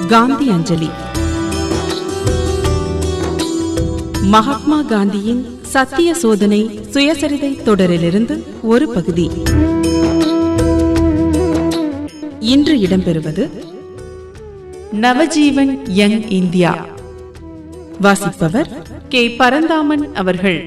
காந்தி அஞ்சலி மகாத்மா காந்தியின் சத்திய சோதனை சுயசரிதை தொடரிலிருந்து ஒரு பகுதி இன்று இடம்பெறுவது நவஜீவன் யங் இந்தியா வாசிப்பவர் கே பரந்தாமன் அவர்கள்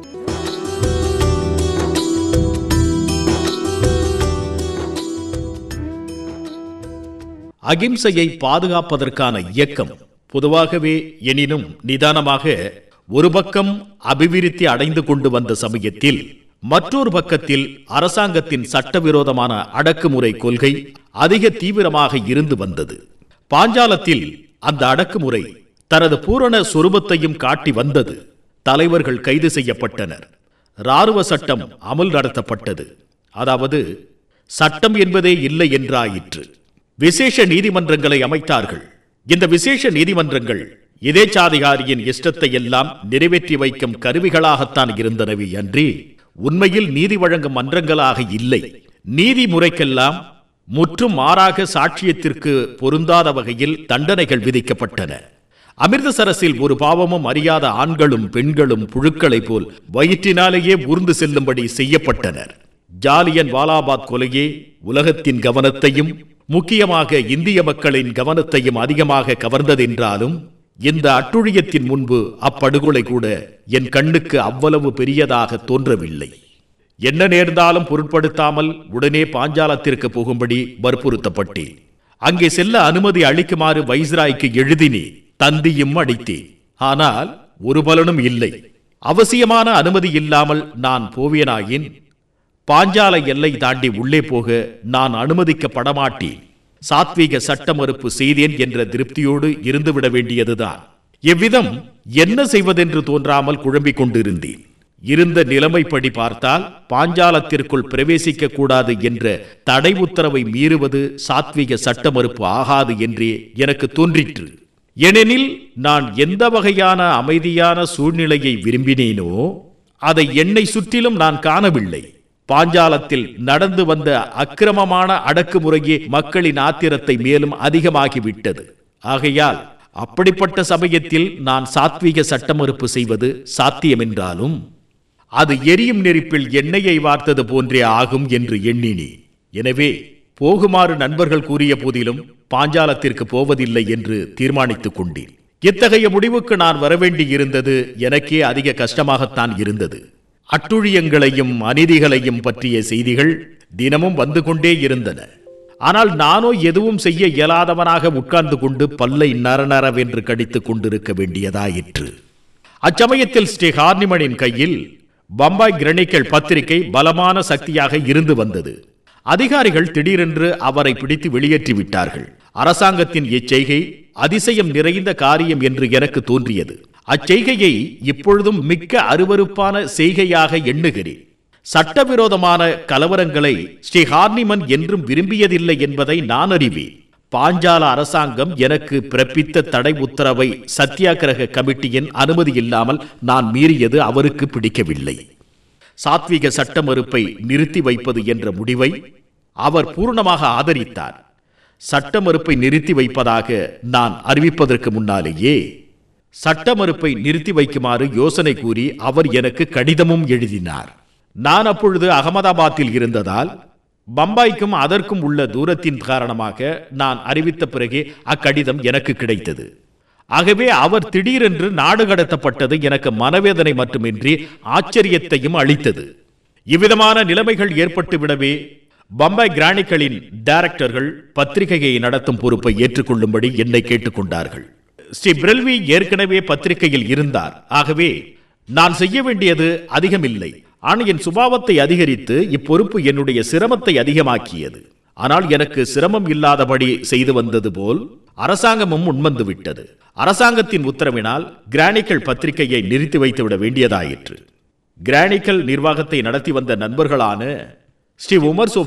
அகிம்சையை பாதுகாப்பதற்கான இயக்கம் பொதுவாகவே எனினும் நிதானமாக ஒரு பக்கம் அபிவிருத்தி அடைந்து கொண்டு வந்த சமயத்தில் மற்றொரு பக்கத்தில் அரசாங்கத்தின் சட்டவிரோதமான அடக்குமுறை கொள்கை அதிக தீவிரமாக இருந்து வந்தது பாஞ்சாலத்தில் அந்த அடக்குமுறை தனது பூரண சொரூபத்தையும் காட்டி வந்தது தலைவர்கள் கைது செய்யப்பட்டனர் ராணுவ சட்டம் அமல் நடத்தப்பட்டது அதாவது சட்டம் என்பதே இல்லை என்றாயிற்று விசேஷ நீதிமன்றங்களை அமைத்தார்கள் இந்த விசேஷ நீதிமன்றங்கள் இதேச்சாதிகாரியின் இஷ்டத்தை எல்லாம் நிறைவேற்றி வைக்கும் கருவிகளாகத்தான் இருந்தனவே அன்றி உண்மையில் நீதி வழங்கும் மன்றங்களாக இல்லை நீதி முறைக்கெல்லாம் முற்றும் மாறாக சாட்சியத்திற்கு பொருந்தாத வகையில் தண்டனைகள் விதிக்கப்பட்டன அமிர்தசரஸில் ஒரு பாவமும் அறியாத ஆண்களும் பெண்களும் புழுக்களைப் போல் வயிற்றினாலேயே ஊர்ந்து செல்லும்படி செய்யப்பட்டனர் ஜாலியன் வாலாபாத் கொலையே உலகத்தின் கவனத்தையும் முக்கியமாக இந்திய மக்களின் கவனத்தையும் அதிகமாக கவர்ந்ததென்றாலும் இந்த அட்டுழியத்தின் முன்பு அப்படுகொலை கூட என் கண்ணுக்கு அவ்வளவு பெரியதாக தோன்றவில்லை என்ன நேர்ந்தாலும் பொருட்படுத்தாமல் உடனே பாஞ்சாலத்திற்கு போகும்படி வற்புறுத்தப்பட்டேன் அங்கே செல்ல அனுமதி அளிக்குமாறு வைஸ்ராய்க்கு எழுதினேன் தந்தியும் அடித்தேன் ஆனால் ஒரு பலனும் இல்லை அவசியமான அனுமதி இல்லாமல் நான் போவேனாயின் பாஞ்சால எல்லை தாண்டி உள்ளே போக நான் அனுமதிக்கப்பட மாட்டேன் சாத்வீக சட்ட மறுப்பு செய்தேன் என்ற திருப்தியோடு இருந்துவிட வேண்டியதுதான் எவ்விதம் என்ன செய்வதென்று தோன்றாமல் குழம்பிக் கொண்டிருந்தேன் இருந்த நிலைமைப்படி பார்த்தால் பாஞ்சாலத்திற்குள் பிரவேசிக்க கூடாது என்ற தடை உத்தரவை மீறுவது சாத்வீக சட்ட மறுப்பு ஆகாது என்றே எனக்கு தோன்றிற்று ஏனெனில் நான் எந்த வகையான அமைதியான சூழ்நிலையை விரும்பினேனோ அதை என்னை சுற்றிலும் நான் காணவில்லை பாஞ்சாலத்தில் நடந்து வந்த அக்கிரமமான அடக்குமுறையே மக்களின் ஆத்திரத்தை மேலும் அதிகமாகிவிட்டது ஆகையால் அப்படிப்பட்ட சமயத்தில் நான் சாத்வீக சட்ட மறுப்பு செய்வது சாத்தியமென்றாலும் அது எரியும் நெருப்பில் எண்ணெயை வார்த்தது போன்றே ஆகும் என்று எண்ணினேன் எனவே போகுமாறு நண்பர்கள் கூறிய போதிலும் பாஞ்சாலத்திற்கு போவதில்லை என்று தீர்மானித்துக் கொண்டேன் இத்தகைய முடிவுக்கு நான் வரவேண்டி இருந்தது எனக்கே அதிக கஷ்டமாகத்தான் இருந்தது அட்டுழியங்களையும் அநீதிகளையும் பற்றிய செய்திகள் தினமும் வந்து கொண்டே இருந்தன ஆனால் நானோ எதுவும் செய்ய இயலாதவனாக உட்கார்ந்து கொண்டு பல்லை நரநரவென்று கடித்துக் கொண்டிருக்க வேண்டியதாயிற்று அச்சமயத்தில் ஸ்ரீ ஹார்னிமனின் கையில் பம்பாய் கிரணிக்கல் பத்திரிகை பலமான சக்தியாக இருந்து வந்தது அதிகாரிகள் திடீரென்று அவரை பிடித்து வெளியேற்றி விட்டார்கள் அரசாங்கத்தின் இச்செய்கை அதிசயம் நிறைந்த காரியம் என்று எனக்கு தோன்றியது அச்செய்கையை இப்பொழுதும் மிக்க அருவருப்பான செய்கையாக எண்ணுகிறேன் சட்டவிரோதமான கலவரங்களை ஸ்ரீ ஹார்னிமன் என்றும் விரும்பியதில்லை என்பதை நான் அறிவேன் பாஞ்சால அரசாங்கம் எனக்கு பிறப்பித்த தடை உத்தரவை சத்தியாகிரக கமிட்டியின் அனுமதி இல்லாமல் நான் மீறியது அவருக்கு பிடிக்கவில்லை சாத்விக சட்ட மறுப்பை நிறுத்தி வைப்பது என்ற முடிவை அவர் பூர்ணமாக ஆதரித்தார் சட்ட மறுப்பை நிறுத்தி வைப்பதாக நான் அறிவிப்பதற்கு முன்னாலேயே சட்ட மறுப்பை நிறுத்தி வைக்குமாறு யோசனை கூறி அவர் எனக்கு கடிதமும் எழுதினார் நான் அப்பொழுது அகமதாபாத்தில் இருந்ததால் பம்பாய்க்கும் அதற்கும் உள்ள தூரத்தின் காரணமாக நான் அறிவித்த பிறகே அக்கடிதம் எனக்கு கிடைத்தது ஆகவே அவர் திடீரென்று நாடு கடத்தப்பட்டது எனக்கு மனவேதனை மட்டுமின்றி ஆச்சரியத்தையும் அளித்தது இவ்விதமான நிலைமைகள் ஏற்பட்டு விடவே பம்பாய் கிரானிக்களின் டைரக்டர்கள் பத்திரிகையை நடத்தும் பொறுப்பை ஏற்றுக்கொள்ளும்படி என்னை கேட்டுக்கொண்டார்கள் ஸ்ரீ பிரெல்வி ஏற்கனவே பத்திரிகையில் இருந்தார் ஆகவே நான் செய்ய வேண்டியது அதிகமில்லை ஆனால் என் சுபாவத்தை அதிகரித்து இப்பொறுப்பு என்னுடைய சிரமத்தை அதிகமாக்கியது ஆனால் எனக்கு சிரமம் இல்லாதபடி செய்து வந்தது போல் அரசாங்கமும் முன்வந்து விட்டது அரசாங்கத்தின் உத்தரவினால் கிரானிக்கல் பத்திரிகையை நிறுத்தி வைத்துவிட வேண்டியதாயிற்று கிரானிக்கல் நிர்வாகத்தை நடத்தி வந்த நண்பர்களான ஸ்ரீ உமர் சோ